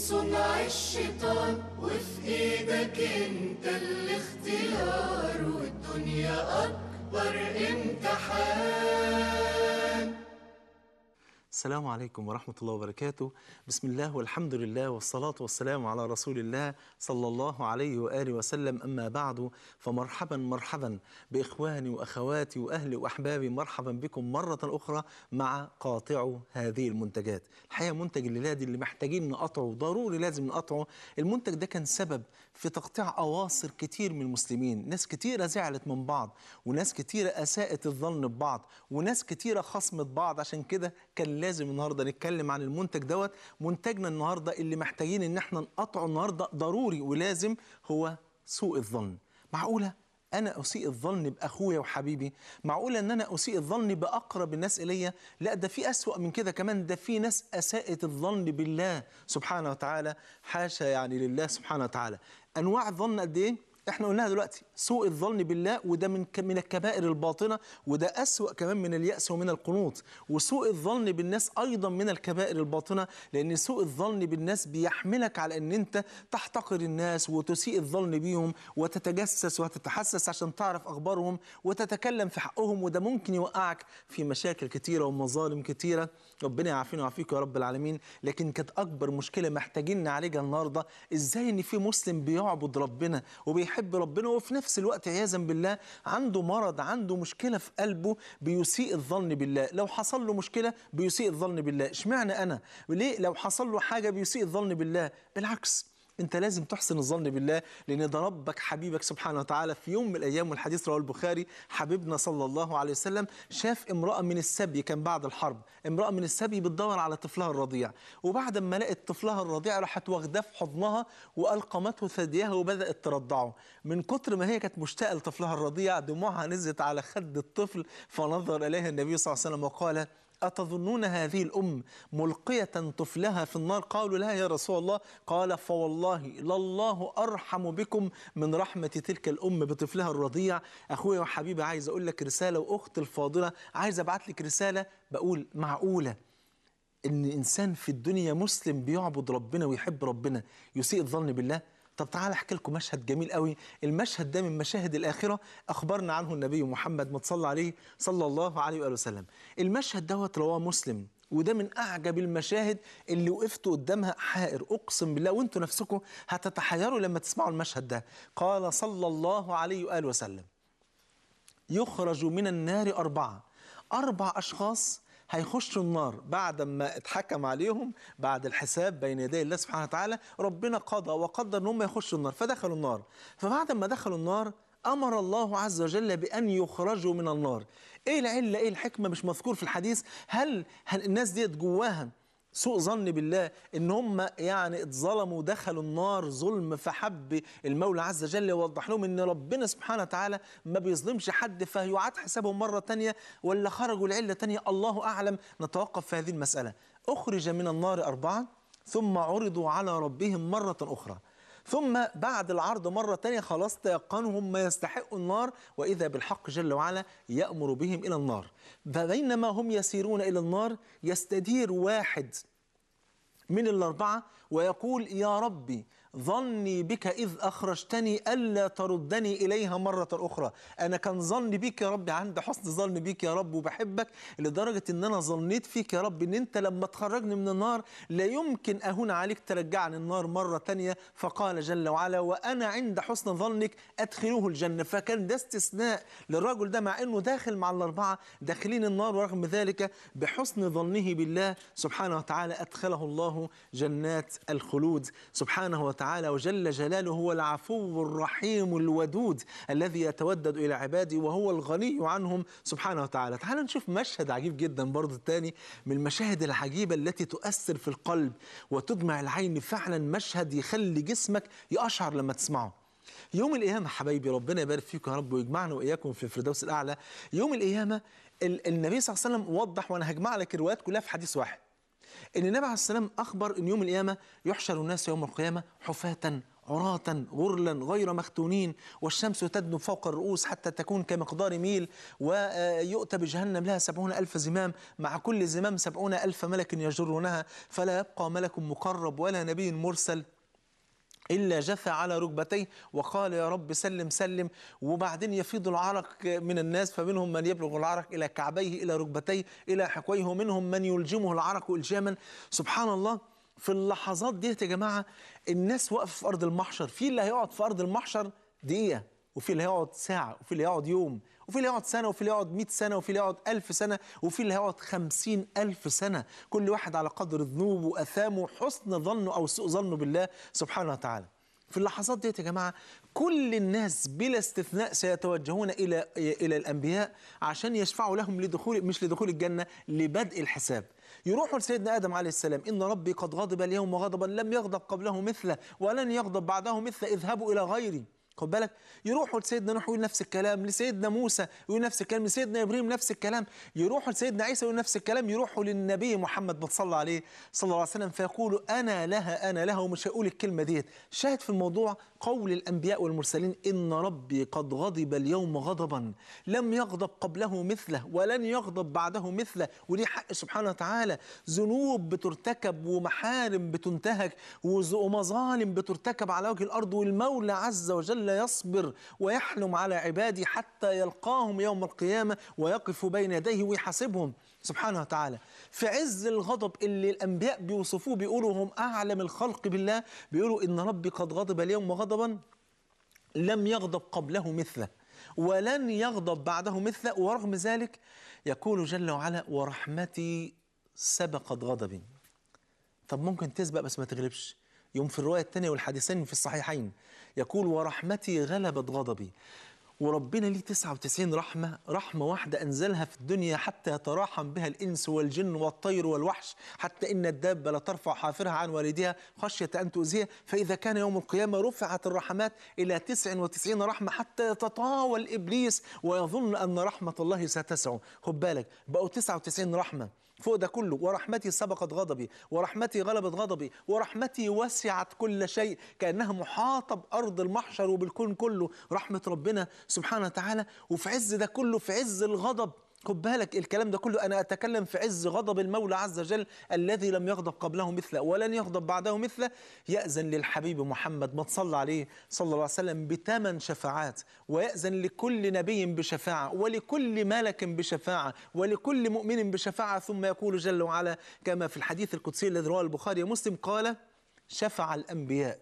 صنع الشيطان وفي ايدك انت الاختيار والدنيا اكبر امتحان السلام عليكم ورحمة الله وبركاته بسم الله والحمد لله والصلاة والسلام على رسول الله صلى الله عليه وآله وسلم أما بعد فمرحبا مرحبا بإخواني وأخواتي وأهلي وأحبابي مرحبا بكم مرة أخرى مع قاطع هذه المنتجات الحقيقة منتج الليلة دي اللي محتاجين نقطعه ضروري لازم نقطعه المنتج ده كان سبب في تقطيع أواصر كتير من المسلمين ناس كتيرة زعلت من بعض وناس كتيرة أساءت الظن ببعض وناس كتيرة خصمت بعض عشان كده كان لازم النهارده نتكلم عن المنتج دوت منتجنا النهارده اللي محتاجين ان احنا نقطعه النهارده ضروري ولازم هو سوء الظن معقوله انا اسيء الظن باخويا وحبيبي معقوله ان انا اسيء الظن باقرب الناس الي لا ده في اسوا من كده كمان ده في ناس اساءت الظن بالله سبحانه وتعالى حاشا يعني لله سبحانه وتعالى انواع الظن قد ايه احنا قلناها دلوقتي سوء الظن بالله وده من من الكبائر الباطنه وده اسوأ كمان من اليأس ومن القنوط وسوء الظن بالناس ايضا من الكبائر الباطنه لان سوء الظن بالناس بيحملك على ان انت تحتقر الناس وتسيء الظن بيهم وتتجسس وتتحسس عشان تعرف اخبارهم وتتكلم في حقهم وده ممكن يوقعك في مشاكل كتيره ومظالم كتيره ربنا يعافينا ويعافيك يا رب العالمين لكن كانت اكبر مشكله محتاجين نعالجها النهارده ازاي ان في مسلم بيعبد ربنا وبيحب بيحب ربنا وفي نفس الوقت عياذا بالله عنده مرض عنده مشكله في قلبه بيسيء الظن بالله لو حصل له مشكله بيسيء الظن بالله اشمعنى انا ليه لو حصل له حاجه بيسيء الظن بالله بالعكس انت لازم تحسن الظن بالله لان ده ربك حبيبك سبحانه وتعالى في يوم من الايام والحديث رواه البخاري حبيبنا صلى الله عليه وسلم شاف امراه من السبي كان بعد الحرب امراه من السبي بتدور على طفلها الرضيع وبعد ما لقت طفلها الرضيع راحت واخداه في حضنها والقمته ثديها وبدات ترضعه من كتر ما هي كانت مشتاقه لطفلها الرضيع دموعها نزلت على خد الطفل فنظر اليها النبي صلى الله عليه وسلم وقال أتظنون هذه الأم ملقية طفلها في النار قالوا لا يا رسول الله قال فوالله لله أرحم بكم من رحمة تلك الأم بطفلها الرضيع أخويا وحبيبي عايز أقول لك رسالة وأخت الفاضلة عايز أبعت لك رسالة بقول معقولة إن إنسان في الدنيا مسلم بيعبد ربنا ويحب ربنا يسيء الظن بالله طب تعالى احكي لكم مشهد جميل قوي المشهد ده من مشاهد الاخره اخبرنا عنه النبي محمد ما تصلى عليه صلى الله عليه واله وسلم المشهد دوت رواه مسلم وده من اعجب المشاهد اللي وقفت قدامها حائر اقسم بالله وانتوا نفسكم هتتحيروا لما تسمعوا المشهد ده قال صلى الله عليه واله وسلم يخرج من النار اربعه اربع اشخاص هيخشوا النار بعد ما اتحكم عليهم بعد الحساب بين يدي الله سبحانه وتعالى ربنا قضى وقدر ان هم يخشوا النار فدخلوا النار فبعد ما دخلوا النار امر الله عز وجل بان يخرجوا من النار ايه العله ايه الحكمه مش مذكور في الحديث هل, هل الناس ديت جواها سوء ظن بالله ان هم يعني اتظلموا ودخلوا النار ظلم فحب المولى عز وجل يوضح لهم ان ربنا سبحانه وتعالى ما بيظلمش حد فيعاد حسابهم مره تانية ولا خرجوا لعله تانية الله اعلم نتوقف في هذه المساله اخرج من النار اربعه ثم عرضوا على ربهم مره اخرى ثم بعد العرض مرة تانية خلاص تيقنوا هم يستحقوا النار وإذا بالحق جل وعلا يأمر بهم إلى النار فبينما هم يسيرون إلى النار يستدير واحد من الأربعة ويقول يا ربي ظني بك إذ أخرجتني ألا تردني إليها مرة أخرى أنا كان ظني بيك يا رب عندي حسن ظن بيك يا رب وبحبك لدرجة أن أنا ظنيت فيك يا رب أن أنت لما تخرجني من النار لا يمكن أهون عليك ترجعني النار مرة تانية فقال جل وعلا وأنا عند حسن ظنك أدخلوه الجنة فكان ده استثناء للرجل ده مع أنه داخل مع الأربعة داخلين النار ورغم ذلك بحسن ظنه بالله سبحانه وتعالى أدخله الله جنات الخلود سبحانه وتعالى وتعالى وجل جلاله هو العفو الرحيم الودود الذي يتودد إلى عباده وهو الغني عنهم سبحانه وتعالى تعالوا نشوف مشهد عجيب جدا برضو الثاني من المشاهد العجيبة التي تؤثر في القلب وتدمع العين فعلا مشهد يخلي جسمك يقشعر لما تسمعه يوم القيامة حبايبي ربنا يبارك فيكم يا رب ويجمعنا وإياكم في الفردوس الأعلى يوم القيامة النبي صلى الله عليه وسلم وضح وأنا هجمع لك الروايات كلها في حديث واحد ان النبي عليه السلام اخبر ان يوم القيامه يحشر الناس يوم القيامه حفاة عراة غرلا غير مختونين والشمس تدنو فوق الرؤوس حتى تكون كمقدار ميل ويؤتى بجهنم لها سبعون ألف زمام مع كل زمام سبعون ألف ملك يجرونها فلا يبقى ملك مقرب ولا نبي مرسل إلا جثى على ركبتيه وقال يا رب سلم سلم وبعدين يفيض العرق من الناس فمنهم من يبلغ العرق إلى كعبيه إلى ركبتيه إلى حقويه ومنهم من يلجمه العرق إلجاما سبحان الله في اللحظات ديت يا جماعة الناس واقفة في أرض المحشر في اللي هيقعد في أرض المحشر دقيقة وفي اللي هيقعد ساعة وفي اللي هيقعد يوم وفي اللي يقعد سنة وفي اللي يقعد 100 سنة وفي اللي يقعد ألف سنة وفي اللي هيقعد خمسين ألف سنة كل واحد على قدر ذنوبه وأثامه وحسن ظنه أو سوء ظنه بالله سبحانه وتعالى في اللحظات ديت يا جماعة كل الناس بلا استثناء سيتوجهون إلى إلى الأنبياء عشان يشفعوا لهم لدخول مش لدخول الجنة لبدء الحساب يروحوا لسيدنا آدم عليه السلام إن ربي قد غضب اليوم غضبا لم يغضب قبله مثله ولن يغضب بعده مثله اذهبوا إلى غيري خد بالك يروحوا لسيدنا نوح يقول نفس الكلام لسيدنا موسى يقول نفس الكلام لسيدنا ابراهيم نفس الكلام يروحوا لسيدنا عيسى يقول نفس الكلام يروحوا للنبي محمد بتصلى عليه صلى الله عليه وسلم فيقولوا انا لها انا لها ومش هقول الكلمه ديت شاهد في الموضوع قول الانبياء والمرسلين ان ربي قد غضب اليوم غضبا لم يغضب قبله مثله ولن يغضب بعده مثله ودي حق سبحانه وتعالى ذنوب بترتكب ومحارم بتنتهك ومظالم بترتكب على وجه الارض والمولى عز وجل يصبر ويحلم على عباده حتى يلقاهم يوم القيامه ويقف بين يديه ويحاسبهم سبحانه وتعالى في عز الغضب اللي الانبياء بيوصفوه بيقولوا هم اعلم الخلق بالله بيقولوا ان ربي قد غضب اليوم غضبا لم يغضب قبله مثله ولن يغضب بعده مثله ورغم ذلك يقول جل وعلا ورحمتي سبقت غضبي طب ممكن تسبق بس ما تغلبش يوم في الرواية الثانية والحديثين في الصحيحين يقول ورحمتي غلبت غضبي وربنا ليه 99 رحمة رحمة واحدة أنزلها في الدنيا حتى يتراحم بها الإنس والجن والطير والوحش حتى إن الدابة لا ترفع حافرها عن والدها خشية أن تؤذيها فإذا كان يوم القيامة رفعت الرحمات إلى 99 رحمة حتى يتطاول إبليس ويظن أن رحمة الله ستسعه خد بالك بقوا 99 رحمة فوق ده كله ورحمتي سبقت غضبي ورحمتي غلبت غضبي ورحمتي وسعت كل شيء كأنها محاطة بأرض المحشر وبالكون كله رحمة ربنا سبحانه وتعالى وفي عز ده كله في عز الغضب خد بالك الكلام ده كله أنا أتكلم في عز غضب المولى عز وجل الذي لم يغضب قبله مثله ولن يغضب بعده مثله يأذن للحبيب محمد ما تصلى عليه صلى الله عليه وسلم بثمان شفاعات ويأذن لكل نبي بشفاعة ولكل ملك بشفاعة ولكل مؤمن بشفاعة ثم يقول جل وعلا كما في الحديث القدسي الذي رواه البخاري ومسلم قال شفع الأنبياء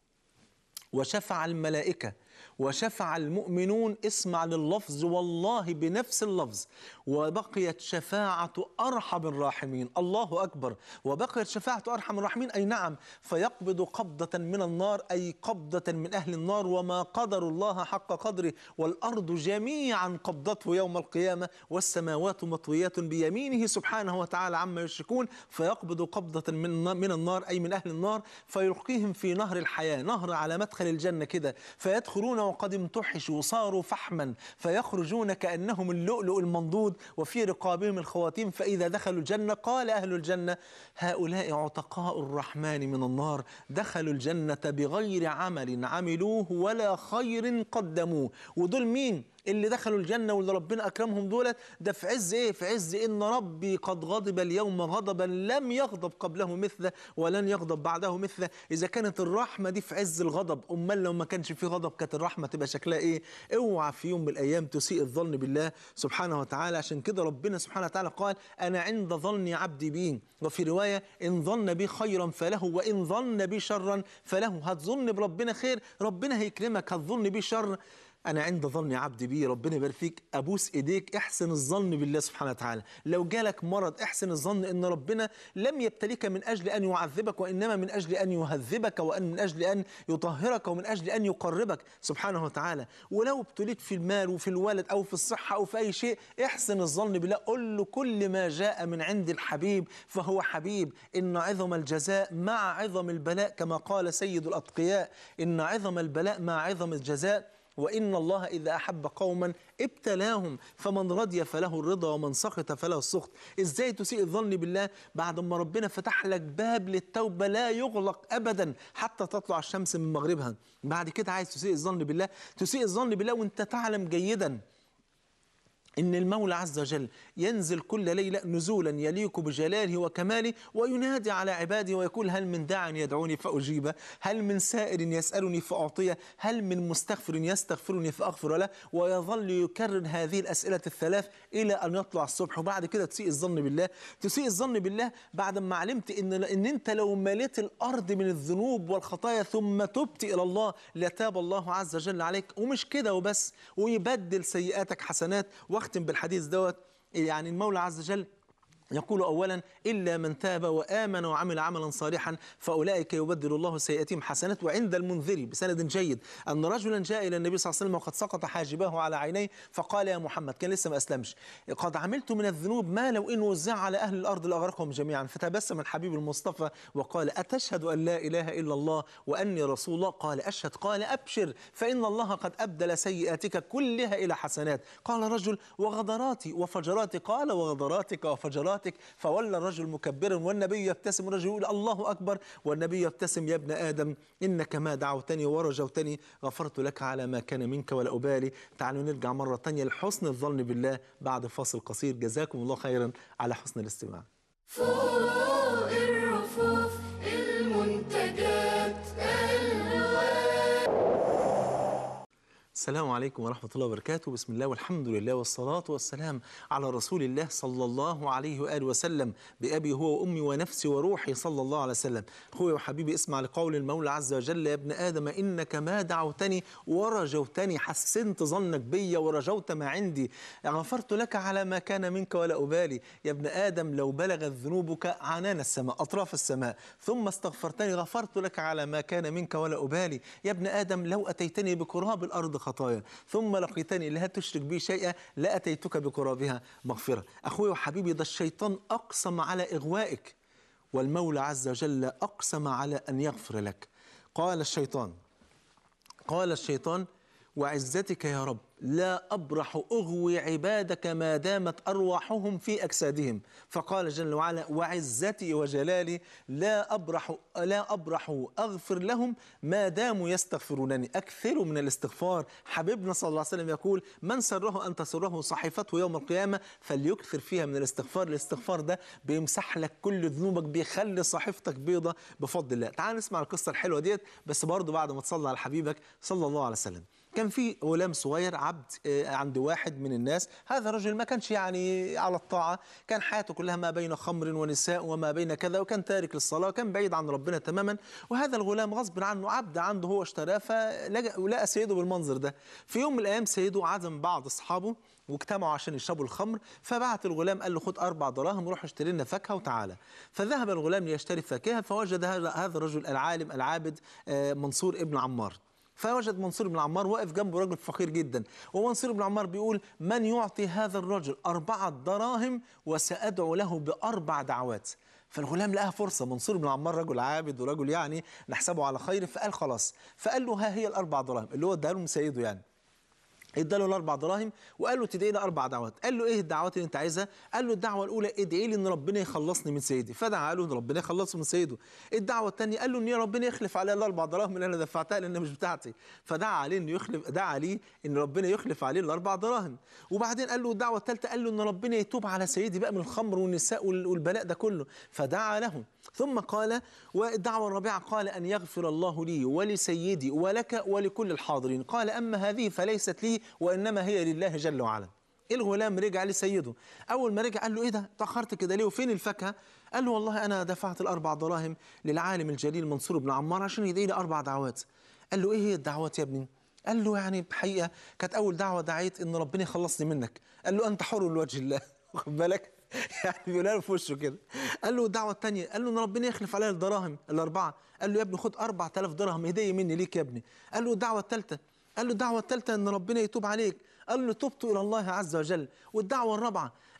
وشفع الملائكة وشفع المؤمنون اسمع لللفظ والله بنفس اللفظ وبقيت شفاعة أرحم الراحمين الله أكبر وبقيت شفاعة أرحم الراحمين أي نعم فيقبض قبضة من النار أي قبضة من أهل النار وما قدر الله حق قدره والأرض جميعا قبضته يوم القيامة والسماوات مطويات بيمينه سبحانه وتعالى عما يشركون فيقبض قبضة من من النار أي من أهل النار فيلقيهم في نهر الحياة نهر على مدخل الجنة كده فيدخلون وقد امتحشوا صاروا فحما فيخرجون كأنهم اللؤلؤ المنضود وفي رقابهم الخواتيم فإذا دخلوا الجنة قال أهل الجنة هؤلاء عتقاء الرحمن من النار دخلوا الجنة بغير عمل عملوه ولا خير قدموه ودول مين؟ اللي دخلوا الجنة واللي ربنا أكرمهم دولت ده في عز إيه؟ في عز إن ربي قد غضب اليوم غضبا لم يغضب قبله مثله ولن يغضب بعده مثله إذا كانت الرحمة دي في عز الغضب أمال لو ما كانش في غضب كانت الرحمة تبقى شكلها إيه؟ اوعى في يوم من الأيام تسيء الظن بالله سبحانه وتعالى عشان كده ربنا سبحانه وتعالى قال أنا عند ظن عبدي بي وفي رواية إن ظن بي خيرا فله وإن ظن بي شرا فله هتظن بربنا خير ربنا هيكرمك هتظن بي شر أنا عند ظن عبدي بي ربنا يبارك فيك أبوس إيديك احسن الظن بالله سبحانه وتعالى لو جالك مرض احسن الظن إن ربنا لم يبتليك من أجل أن يعذبك وإنما من أجل أن يهذبك وأن من أجل أن يطهرك ومن أجل أن يقربك سبحانه وتعالى ولو ابتليت في المال وفي الولد أو في الصحة أو في أي شيء احسن الظن بالله قل له كل ما جاء من عند الحبيب فهو حبيب إن عظم الجزاء مع عظم البلاء كما قال سيد الأتقياء إن عظم البلاء مع عظم الجزاء وإن الله إذا أحب قوما ابتلاهم فمن رضي فله الرضا ومن سخط فله السخط إزاي تسيء الظن بالله بعد ما ربنا فتح لك باب للتوبة لا يغلق أبدا حتى تطلع الشمس من مغربها بعد كده عايز تسيء الظن بالله تسيء الظن بالله وانت تعلم جيدا إن المولى عز وجل ينزل كل ليلة نزولا يليق بجلاله وكماله وينادي على عباده ويقول هل من داع يدعوني فأجيبه هل من سائر يسألني فأعطيه هل من مستغفر يستغفرني فأغفر له ويظل يكرر هذه الأسئلة الثلاث إلى أن يطلع الصبح وبعد كده تسيء الظن بالله تسيء الظن بالله بعد ما علمت إن, إن أنت لو مليت الأرض من الذنوب والخطايا ثم تبت إلى الله لتاب الله عز وجل عليك ومش كده وبس ويبدل سيئاتك حسنات واختم بالحديث دوت يعني المولى عز وجل يقول أولا إلا من تاب وآمن وعمل عملا صالحا فأولئك يبدل الله سيئاتهم حسنات وعند المنذري بسند جيد أن رجلا جاء إلى النبي صلى الله عليه وسلم وقد سقط حاجباه على عينيه فقال يا محمد كان لسه ما أسلمش قد عملت من الذنوب ما لو إن وزع على أهل الأرض لأغرقهم جميعا فتبسم الحبيب المصطفى وقال أتشهد أن لا إله إلا الله وأني رسول الله قال أشهد قال أبشر فإن الله قد أبدل سيئاتك كلها إلى حسنات قال رجل وغدراتي وفجراتي قال وغدراتك وفجراتك فولى الرجل مكبرا والنبي يبتسم الرجل يقول الله أكبر والنبي يبتسم يا ابن آدم إنك ما دعوتني ورجوتني غفرت لك على ما كان منك ولا أبالي تعالوا نرجع مرة تانية لحسن الظن بالله بعد فاصل قصير جزاكم الله خيرا على حسن الاستماع فوق الرفوف المنتجات السلام عليكم ورحمة الله وبركاته بسم الله والحمد لله والصلاة والسلام على رسول الله صلى الله عليه وآله وسلم بأبي هو وأمي ونفسي وروحي صلى الله عليه وسلم أخوي وحبيبي اسمع لقول المولى عز وجل يا ابن آدم إنك ما دعوتني ورجوتني حسنت ظنك بي ورجوت ما عندي غفرت لك على ما كان منك ولا أبالي يا ابن آدم لو بلغت ذنوبك عنان السماء أطراف السماء ثم استغفرتني غفرت لك على ما كان منك ولا أبالي يا ابن آدم لو أتيتني بقراب الأرض خطايا ثم لقيتني لا تشرك بي شيئا لأتيتك بقرابها مغفرة أخوي وحبيبي ده الشيطان أقسم على إغوائك والمولى عز وجل أقسم على أن يغفر لك قال الشيطان قال الشيطان وعزتك يا رب لا أبرح أغوي عبادك ما دامت أرواحهم في أجسادهم فقال جل وعلا وعزتي وجلالي لا أبرح لا أبرح أغفر لهم ما داموا يستغفرونني أكثروا من الاستغفار حبيبنا صلى الله عليه وسلم يقول من سره أن تسره صحيفته يوم القيامة فليكثر فيها من الاستغفار الاستغفار ده بيمسح لك كل ذنوبك بيخلي صحيفتك بيضة بفضل الله تعال نسمع القصة الحلوة ديت بس برضو بعد ما تصلي على حبيبك صلى الله عليه وسلم كان في غلام صغير عبد آه، عند واحد من الناس هذا الرجل ما كانش يعني على الطاعة كان حياته كلها ما بين خمر ونساء وما بين كذا وكان تارك للصلاة وكان بعيد عن ربنا تماما وهذا الغلام غصب عنه عبد عنده هو اشتراه فلقى ولقى سيده بالمنظر ده في يوم من الأيام سيده عزم بعض أصحابه واجتمعوا عشان يشربوا الخمر فبعت الغلام قال له خد أربع دراهم روح اشتري لنا فاكهة وتعالى فذهب الغلام ليشتري فاكهة فوجد هذا هذا الرجل العالم العابد آه، منصور ابن عمار فوجد منصور بن عمار واقف جنبه رجل فقير جدا ومنصور بن عمار بيقول من يعطي هذا الرجل أربعة دراهم وسأدعو له بأربع دعوات فالغلام لقاها فرصة منصور بن عمار رجل عابد ورجل يعني نحسبه على خير فقال خلاص فقال له ها هي الأربع دراهم اللي هو اداها له من سيده يعني اداله الاربع دراهم وقال له تدعي لي اربع دعوات قال له ايه الدعوات اللي انت عايزها قال له الدعوه الاولى ادعي لي ان ربنا يخلصني من سيدي فدعا له ان ربنا يخلصه من سيده الدعوه الثانيه قال له ان يا ربنا يخلف عليا الاربع دراهم اللي انا دفعتها لانها مش بتاعتي فدعا عليه انه يخلف دعا عليه ان ربنا يخلف عليه الاربع دراهم وبعدين قال له الدعوه الثالثه قال له ان ربنا يتوب على سيدي بقى من الخمر والنساء وال- والبلاء ده كله فدعا له ثم قال والدعوه الرابعه قال ان يغفر الله لي ولسيدي ولك ولكل الحاضرين قال اما هذه فليست لي وانما هي لله جل وعلا الغلام رجع لسيده اول ما رجع قال له ايه ده تاخرت كده ليه وفين الفاكهه قال له والله انا دفعت الاربع دراهم للعالم الجليل منصور بن عمار عشان يدعي لي اربع دعوات قال له ايه هي الدعوات يا ابني قال له يعني بحقيقه كانت اول دعوه دعيت ان ربنا يخلصني منك قال له انت حر لوجه الله واخد بالك يعني بيقولها له في وشه كده قال له الدعوه الثانيه قال له ان ربنا يخلف عليا الدراهم الاربعه قال له يا ابني خد 4000 درهم هديه مني ليك يا ابني قال له الدعوه الثالثه قال له الدعوة الثالثة أن ربنا يتوب عليك قال له تبت إلى الله عز وجل والدعوة الرابعة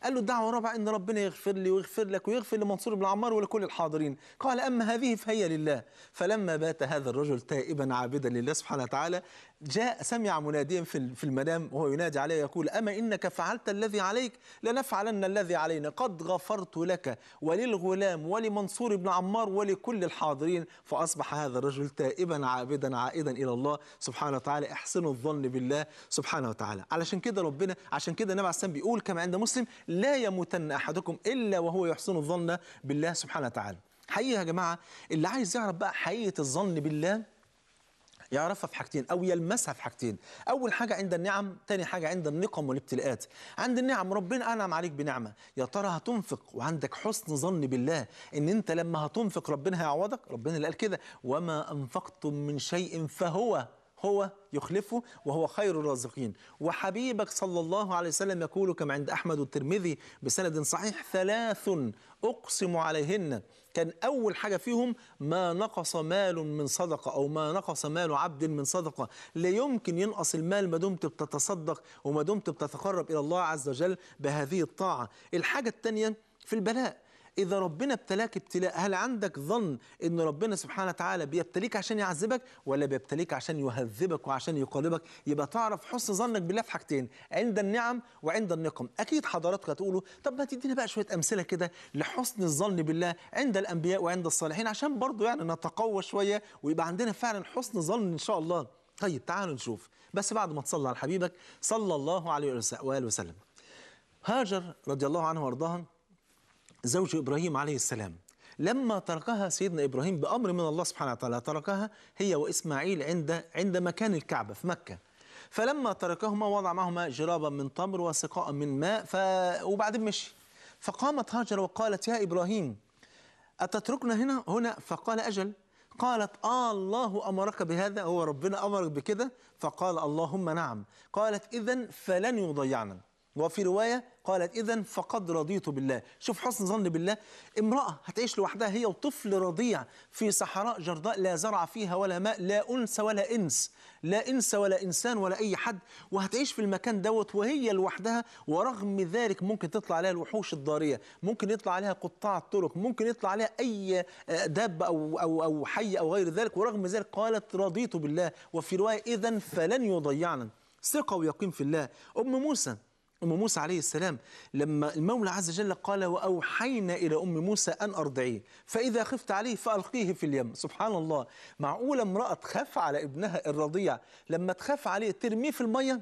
قال له الدعوة الرابعة إن ربنا يغفر لي ويغفر لك ويغفر لمنصور بن عمار ولكل الحاضرين قال أما هذه فهي لله فلما بات هذا الرجل تائبا عابدا لله سبحانه وتعالى جاء سمع مناديا في في المنام وهو ينادي عليه يقول أما إنك فعلت الذي عليك لنفعلن الذي علينا قد غفرت لك وللغلام ولمنصور بن عمار ولكل الحاضرين فأصبح هذا الرجل تائبا عابدا عائدا إلى الله سبحانه وتعالى احسنوا الظن بالله سبحانه وتعالى علشان كده ربنا عشان كده النبي عليه السلام بيقول كما عند مسلم لا يموتن أحدكم إلا وهو يحسن الظن بالله سبحانه وتعالى حقيقة يا جماعة اللي عايز يعرف بقى حقيقة الظن بالله يعرفها في حاجتين او يلمسها في حاجتين اول حاجه عند النعم تاني حاجه عند النقم والابتلاءات عند النعم ربنا انعم عليك بنعمه يا ترى هتنفق وعندك حسن ظن بالله ان انت لما هتنفق ربنا هيعوضك ربنا اللي قال كده وما انفقتم من شيء فهو هو يخلفه وهو خير الرازقين وحبيبك صلى الله عليه وسلم يقول كما عند أحمد والترمذي بسند صحيح ثلاث أقسم عليهن كان أول حاجة فيهم ما نقص مال من صدقة أو ما نقص مال عبد من صدقة لا يمكن ينقص المال ما دمت بتتصدق وما دمت بتتقرب إلى الله عز وجل بهذه الطاعة الحاجة الثانية في البلاء إذا ربنا ابتلاك ابتلاء هل عندك ظن إن ربنا سبحانه وتعالى بيبتليك عشان يعذبك ولا بيبتليك عشان يهذبك وعشان يقلبك يبقى تعرف حسن ظنك بالله في حاجتين عند النعم وعند النقم أكيد حضراتك هتقولوا طب ما تدينا بقى شوية أمثلة كده لحسن الظن بالله عند الأنبياء وعند الصالحين عشان برضو يعني نتقوى شوية ويبقى عندنا فعلا حسن ظن إن شاء الله طيب تعالوا نشوف بس بعد ما تصلى على حبيبك صلى الله عليه وآله وسلم هاجر رضي الله عنه وارضاها زوج ابراهيم عليه السلام لما تركها سيدنا ابراهيم بامر من الله سبحانه وتعالى تركها هي واسماعيل عند عند مكان الكعبه في مكه فلما تركهما وضع معهما جرابا من تمر وسقاء من ماء ف... وبعدين مشي فقامت هاجر وقالت يا ابراهيم اتتركنا هنا هنا فقال اجل قالت آه الله أمرك بهذا هو ربنا أمرك بكده فقال اللهم نعم قالت إذا فلن يضيعنا وفي رواية قالت إذا فقد رضيت بالله شوف حسن ظن بالله امرأة هتعيش لوحدها هي وطفل رضيع في صحراء جرداء لا زرع فيها ولا ماء لا أنس ولا إنس لا إنس ولا إنسان ولا أي حد وهتعيش في المكان دوت وهي لوحدها ورغم ذلك ممكن تطلع عليها الوحوش الضارية ممكن يطلع عليها قطاع الطرق ممكن يطلع عليها أي دابة أو, أو, أو حي أو غير ذلك ورغم ذلك قالت رضيت بالله وفي رواية إذا فلن يضيعنا ثقة ويقين في الله أم موسى أم موسى عليه السلام لما المولى عز وجل قال وأوحينا إلى أم موسى أن أرضعيه فإذا خفت عليه فألقيه في اليم سبحان الله معقولة امرأة تخاف على ابنها الرضيع لما تخاف عليه ترميه في المية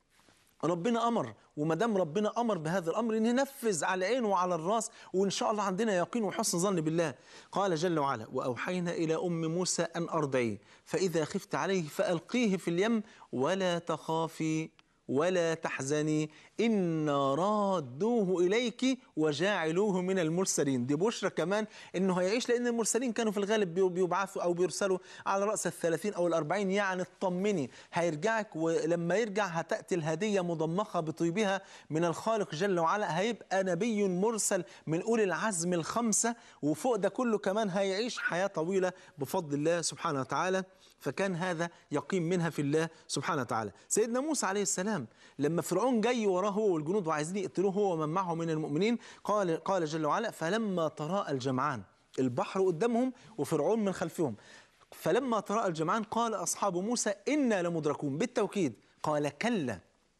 ربنا امر وما دام ربنا امر بهذا الامر ننفذ على العين وعلى الراس وان شاء الله عندنا يقين وحسن ظن بالله قال جل وعلا واوحينا الى ام موسى ان ارضعيه فاذا خفت عليه فالقيه في اليم ولا تخافي ولا تحزني إنا رادوه إليك وجاعلوه من المرسلين دي بشرى كمان إنه هيعيش لأن المرسلين كانوا في الغالب بيبعثوا أو بيرسلوا على رأس الثلاثين أو الأربعين يعني اطمني هيرجعك ولما يرجع هتأتي الهدية مضمخة بطيبها من الخالق جل وعلا هيبقى نبي مرسل من أولي العزم الخمسة وفوق ده كله كمان هيعيش حياة طويلة بفضل الله سبحانه وتعالى فكان هذا يقين منها في الله سبحانه وتعالى سيدنا موسى عليه السلام لما فرعون جاي وراه هو والجنود وعايزين يقتلوه هو ومن معه من المؤمنين قال قال جل وعلا فلما تراءى الجمعان البحر قدامهم وفرعون من خلفهم فلما تراءى الجمعان قال أصحاب موسى إنا لمدركون بالتوكيد قال كلا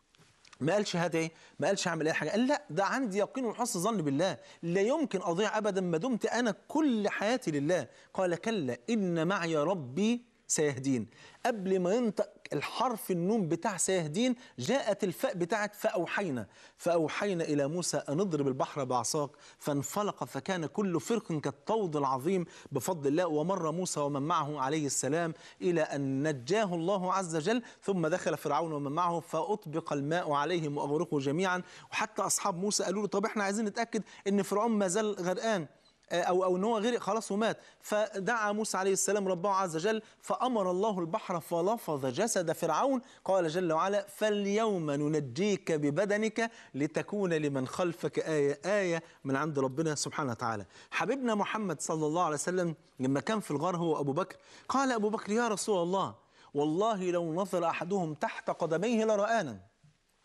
ما قالش هذا ايه؟ ما قالش اعمل اي حاجه، قال لا ده عندي يقين وحسن ظن بالله، لا يمكن اضيع ابدا ما دمت انا كل حياتي لله، قال كلا ان معي ربي سيهدين قبل ما ينطق الحرف النون بتاع سيهدين جاءت الفاء بتاعت فأوحينا فأوحينا إلى موسى أن اضرب البحر بعصاك فانفلق فكان كل فرق كالطود العظيم بفضل الله ومر موسى ومن معه عليه السلام إلى أن نجاه الله عز وجل ثم دخل فرعون ومن معه فأطبق الماء عليهم وأغرقوا جميعا وحتى أصحاب موسى قالوا له طب احنا عايزين نتأكد أن فرعون ما زال غرقان او او ان هو غرق خلاص ومات فدعا موسى عليه السلام ربه عز وجل فامر الله البحر فلفظ جسد فرعون قال جل وعلا فاليوم ننجيك ببدنك لتكون لمن خلفك ايه ايه من عند ربنا سبحانه وتعالى حبيبنا محمد صلى الله عليه وسلم لما كان في الغار هو ابو بكر قال ابو بكر يا رسول الله والله لو نظر احدهم تحت قدميه لرآنا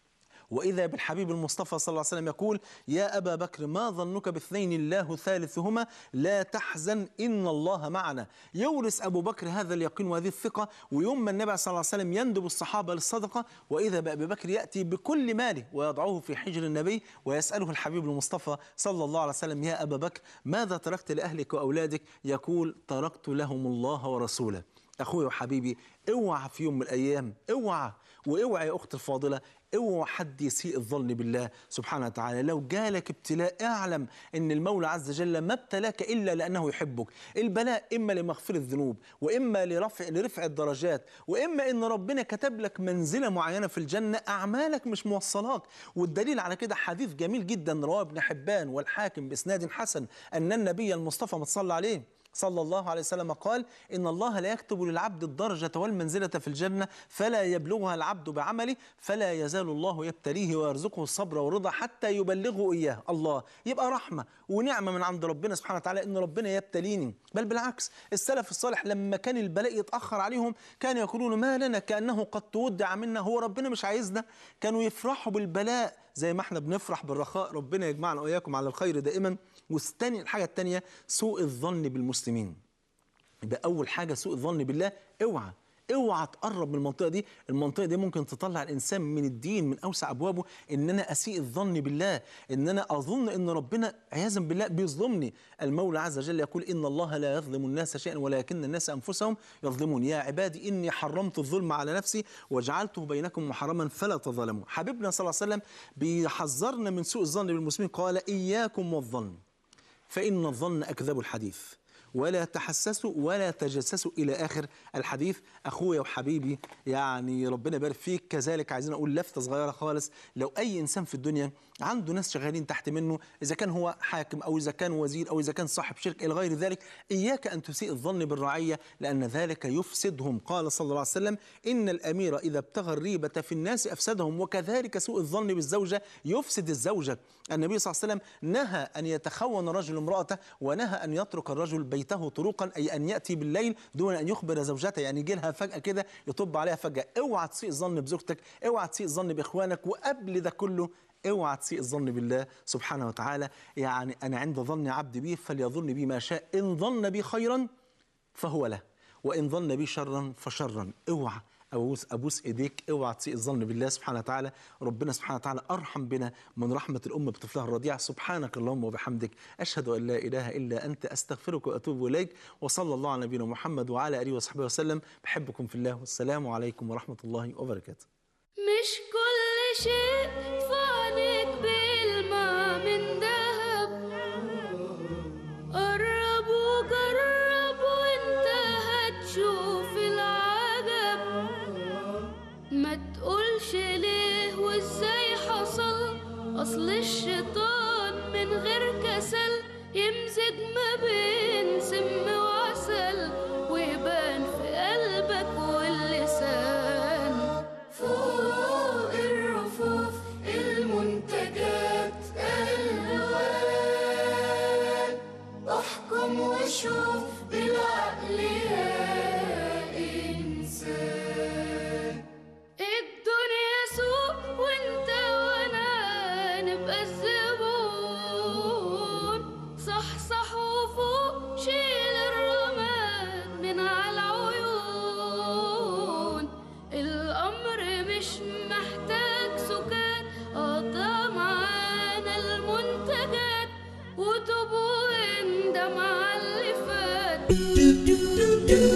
وإذا بالحبيب المصطفى صلى الله عليه وسلم يقول يا أبا بكر ما ظنك باثنين الله ثالثهما لا تحزن إن الله معنا يورث أبو بكر هذا اليقين وهذه الثقة ويوم ما النبي صلى الله عليه وسلم يندب الصحابة للصدقة وإذا بأبي بكر يأتي بكل ماله ويضعه في حجر النبي ويسأله الحبيب المصطفى صلى الله عليه وسلم يا أبا بكر ماذا تركت لأهلك وأولادك يقول تركت لهم الله ورسوله أخوي وحبيبي اوعى في يوم من الأيام اوعى واوعى يا أختي الفاضلة اوعى حد يسيء الظن بالله سبحانه وتعالى لو جالك ابتلاء اعلم ان المولى عز وجل ما ابتلاك الا لانه يحبك البلاء اما لمغفره الذنوب واما لرفع لرفع الدرجات واما ان ربنا كتب لك منزله معينه في الجنه اعمالك مش موصلاك والدليل على كده حديث جميل جدا رواه ابن حبان والحاكم باسناد حسن ان النبي المصطفى ما صلى عليه صلى الله عليه وسلم قال إن الله لا يكتب للعبد الدرجة والمنزلة في الجنة فلا يبلغها العبد بعمله فلا يزال الله يبتليه ويرزقه الصبر والرضا حتى يبلغه إياه الله يبقى رحمة ونعمة من عند ربنا سبحانه وتعالى إن ربنا يبتليني بل بالعكس السلف الصالح لما كان البلاء يتأخر عليهم كانوا يقولون ما لنا كأنه قد تودع منا هو ربنا مش عايزنا كانوا يفرحوا بالبلاء زي ما احنا بنفرح بالرخاء ربنا يجمعنا وإياكم على الخير دائما والثاني الحاجة الثانية سوء الظن بالمسلمين يبقى أول حاجة سوء الظن بالله اوعى اوعى تقرب من المنطقه دي المنطقه دي ممكن تطلع الانسان من الدين من اوسع ابوابه ان انا اسيء الظن بالله ان انا اظن ان ربنا عياذا بالله بيظلمني المولى عز وجل يقول ان الله لا يظلم الناس شيئا ولكن الناس انفسهم يظلمون يا عبادي اني حرمت الظلم على نفسي وجعلته بينكم محرما فلا تظلموا حبيبنا صلى الله عليه وسلم بيحذرنا من سوء الظن بالمسلمين قال اياكم والظن فان الظن اكذب الحديث ولا تحسسوا ولا تجسسوا الى اخر الحديث اخويا وحبيبي يعني ربنا يبارك فيك كذلك عايزين اقول لفته صغيره خالص لو اي انسان في الدنيا عنده ناس شغالين تحت منه اذا كان هو حاكم او اذا كان وزير او اذا كان صاحب شركه الى غير ذلك اياك ان تسيء الظن بالرعيه لان ذلك يفسدهم قال صلى الله عليه وسلم ان الامير اذا ابتغى الريبه في الناس افسدهم وكذلك سوء الظن بالزوجه يفسد الزوجه النبي صلى الله عليه وسلم نهى ان يتخون رجل امراته ونهى ان يترك الرجل بيته طرقا اي ان ياتي بالليل دون ان يخبر زوجته يعني يجي لها فجاه كده يطب عليها فجاه اوعى تسيء الظن بزوجتك اوعى تسيء الظن باخوانك وقبل ده كله اوعى تسيء الظن بالله سبحانه وتعالى يعني انا عند ظن عبدي بي فليظن بي ما شاء ان ظن بي خيرا فهو له وان ظن بي شرا فشرا اوعى ابوس ابوس ايديك اوعى تسيء الظن بالله سبحانه وتعالى ربنا سبحانه وتعالى ارحم بنا من رحمه الام بطفلها الرضيع سبحانك اللهم وبحمدك اشهد ان لا اله الا انت استغفرك واتوب اليك وصلى الله على نبينا محمد وعلى اله وصحبه وسلم بحبكم في الله والسلام عليكم ورحمه الله وبركاته مش كل شيء فانك بالماء من ذهب قرب وجرب وانت هتشوف العجب ما تقولش ليه وازاي حصل اصل الشيطان من غير كسل يمزج ما بين سم وعسل ويبان في قلبك واللسان فوق الرفوف المنتجات الوان احكم وشوف بالعقل يا انسان الدنيا سوق وانت وانا نبقى الزبون صح صح وفوق شيل الرماد من على العيون الامر مش محتاج سكات قطع معانا المنتجات وتوب واندم على اللي فات